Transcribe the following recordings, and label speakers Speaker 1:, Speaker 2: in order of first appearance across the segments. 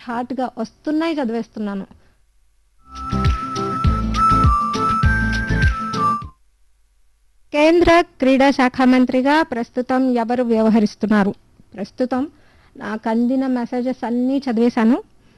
Speaker 1: హార్ట్గా వస్తున్నాయి చదివేస్తున్నాను కేంద్ర క్రీడా శాఖ మంత్రిగా ప్రస్తుతం ఎవరు వ్యవహరిస్తున్నారు ప్రస్తుతం నాకు అందిన మెసేజెస్ అన్నీ చదివేశాను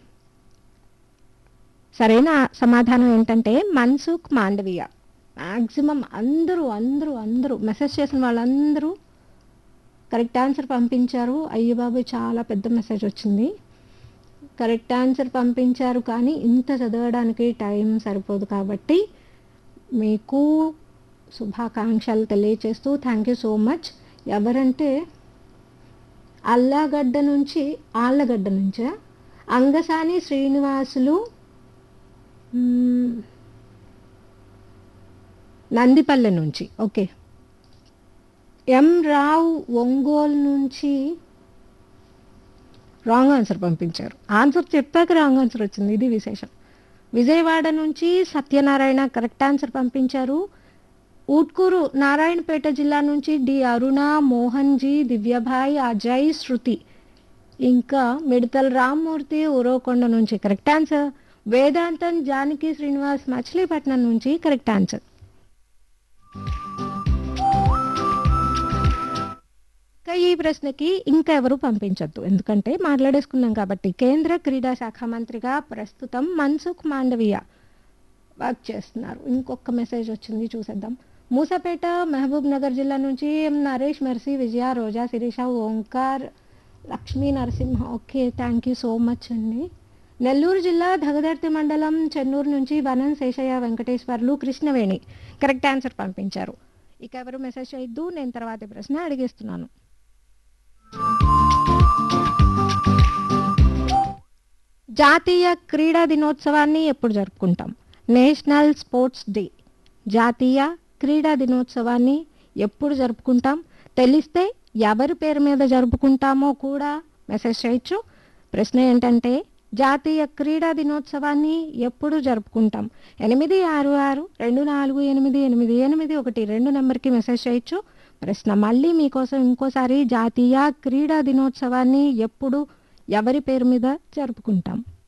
Speaker 1: సరైన సమాధానం ఏంటంటే మన్సుఖ్ మాండవీయ మ్యాక్సిమం అందరూ అందరూ అందరూ మెసేజ్ చేసిన వాళ్ళందరూ కరెక్ట్ ఆన్సర్ పంపించారు అయ్య బాబు చాలా పెద్ద మెసేజ్ వచ్చింది కరెక్ట్ ఆన్సర్ పంపించారు కానీ ఇంత చదవడానికి టైం సరిపోదు కాబట్టి మీకు శుభాకాంక్షలు తెలియచేస్తూ థ్యాంక్ యూ సో మచ్ ఎవరంటే అల్లాగడ్డ నుంచి ఆళ్ళగడ్డ నుంచా అంగసాని శ్రీనివాసులు మ్మ్, నందిపల్లె నుంచి ఓకే ఎం రావు ఒంగోలు నుంచి రాంగ్ ఆన్సర్ పంపించారు ఆన్సర్ చెప్పాక రాంగ్ ఆన్సర్ వచ్చింది ఇది విశేషం విజయవాడ నుంచి సత్యనారాయణ కరెక్ట్ ఆన్సర్ పంపించారు ఊట్కూరు నారాయణపేట జిల్లా నుంచి డి అరుణ మోహన్ జీ దివ్యభాయ్ అజయ్ శృతి ఇంకా మిడతల రామ్మూర్తి ఉరవకొండ నుంచి కరెక్ట్ ఆన్సర్ వేదాంతం జానకి శ్రీనివాస్ మచిలీపట్నం నుంచి కరెక్ట్ ఆన్సర్ ఇంకా ఈ ప్రశ్నకి ఇంకా ఎవరు పంపించొద్దు ఎందుకంటే మాట్లాడేసుకున్నాం కాబట్టి కేంద్ర క్రీడా శాఖ మంత్రిగా ప్రస్తుతం మన్సుఖ్ మాండవీయ వర్క్ చేస్తున్నారు ఇంకొక మెసేజ్ వచ్చింది చూసేద్దాం మూసపేట మహబూబ్ నగర్ జిల్లా నుంచి M Naresh Mercy Vijaya Roja Sirisha Omkar Lakshmi Narasimha okay thank you so much అండి నెల్లూరు జిల్లా దగదర్తి మండలం చెన్నూరు నుంచి వనం శేషయ్య వెంకటేశ్వర్లు కృష్ణవేణి కరెక్ట్ ఆన్సర్ పంపించారు ఇక ఎవరు మెసేజ్ చేయొద్దు నేను తర్వాతి ప్రశ్న అడిగేస్తున్నాను జాతీయ క్రీడా దినోత్సవాన్ని ఎప్పుడు జరుపుకుంటాం నేషనల్ స్పోర్ట్స్ డే జాతీయ క్రీడా దినోత్సవాన్ని ఎప్పుడు జరుపుకుంటాం తెలిస్తే ఎవరి పేరు మీద జరుపుకుంటామో కూడా మెసేజ్ చేయొచ్చు ప్రశ్న ఏంటంటే జాతీయ క్రీడా దినోత్సవాన్ని ఎప్పుడు జరుపుకుంటాం ఎనిమిది ఆరు ఆరు రెండు నాలుగు ఎనిమిది ఎనిమిది ఎనిమిది ఒకటి రెండు నెంబర్కి మెసేజ్ చేయొచ్చు ప్రశ్న మళ్ళీ మీకోసం ఇంకోసారి జాతీయ క్రీడా దినోత్సవాన్ని ఎప్పుడు ఎవరి పేరు మీద జరుపుకుంటాం